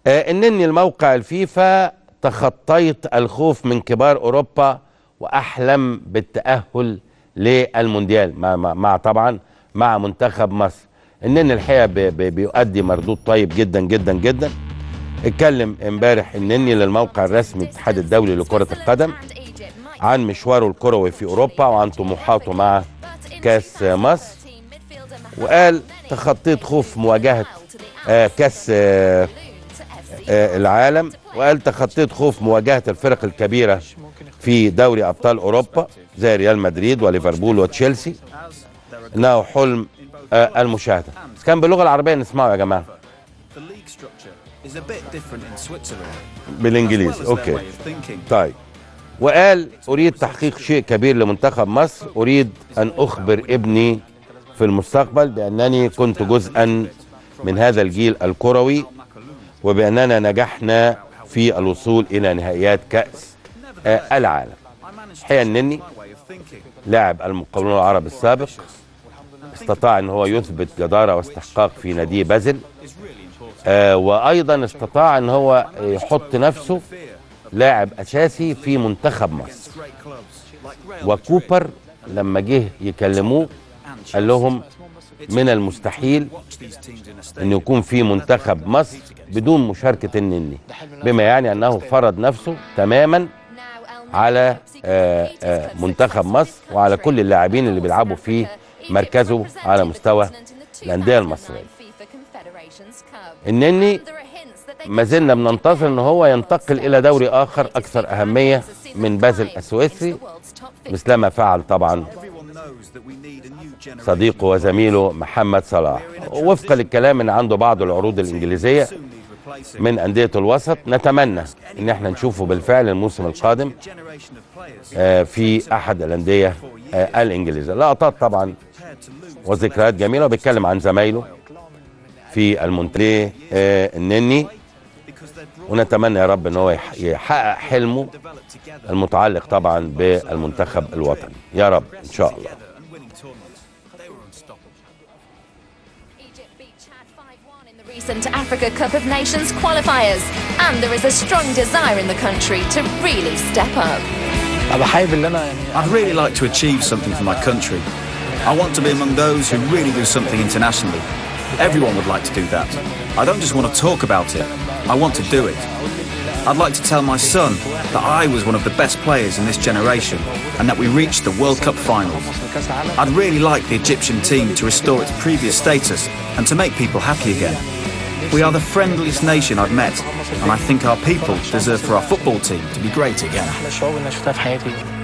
آه انني الموقع الفيفا تخطيت الخوف من كبار اوروبا واحلم بالتاهل للمونديال مع, مع, مع طبعا مع منتخب مصر انني الحقيقه بي بي بيؤدي مردود طيب جدا جدا جدا اتكلم امبارح انني للموقع الرسمي الاتحاد الدولي لكره القدم عن مشواره الكروي في اوروبا وعن طموحاته مع كاس مصر وقال تخطيت خوف مواجهه آه كاس آه آه العالم وقال تخطيت خوف مواجهه الفرق الكبيره في دوري ابطال اوروبا زي ريال مدريد وليفربول وتشيلسي انه حلم آه المشاهده بس كان باللغه العربيه نسمعه يا جماعه بالانجليزي اوكي طيب وقال اريد تحقيق شيء كبير لمنتخب مصر اريد ان اخبر ابني في المستقبل بانني كنت جزءا من هذا الجيل الكروي وباننا نجحنا في الوصول الى نهائيات كاس آه العالم الحقيقه انني لاعب المقاولون العرب السابق استطاع ان هو يثبت جداره واستحقاق في نادي بازل آه وايضا استطاع ان هو يحط نفسه لاعب اساسي في منتخب مصر وكوبر لما جه يكلموه قال لهم من المستحيل ان يكون في منتخب مصر بدون مشاركه النني بما يعني انه فرض نفسه تماما على آه آه منتخب مصر وعلى كل اللاعبين اللي بيلعبوا في مركزه على مستوى الانديه المصريه النني ما زلنا بننتظر ان هو ينتقل الى دوري اخر اكثر اهميه من بازل السويسري مثلما فعل طبعا صديقه وزميله محمد صلاح وفقا للكلام ان عنده بعض العروض الانجليزيه من انديه الوسط نتمنى ان احنا نشوفه بالفعل الموسم القادم في احد الانديه الانجليزيه لقطات طبعا وذكريات جميله وبيتكلم عن زمايله في المونتري النني ونتمنى يا رب ان هو يحقق حلمه المتعلق طبعا بالمنتخب الوطني يا رب ان شاء الله recent Africa Cup of Nations qualifiers, and there is a strong desire in the country to really step up. I'd really like to achieve something for my country. I want to be among those who really do something internationally. Everyone would like to do that. I don't just want to talk about it, I want to do it. I'd like to tell my son that I was one of the best players in this generation and that we reached the World Cup finals. I'd really like the Egyptian team to restore its previous status and to make people happy again. We are the friendliest nation I've met, and I think our people deserve for our football team to be great again.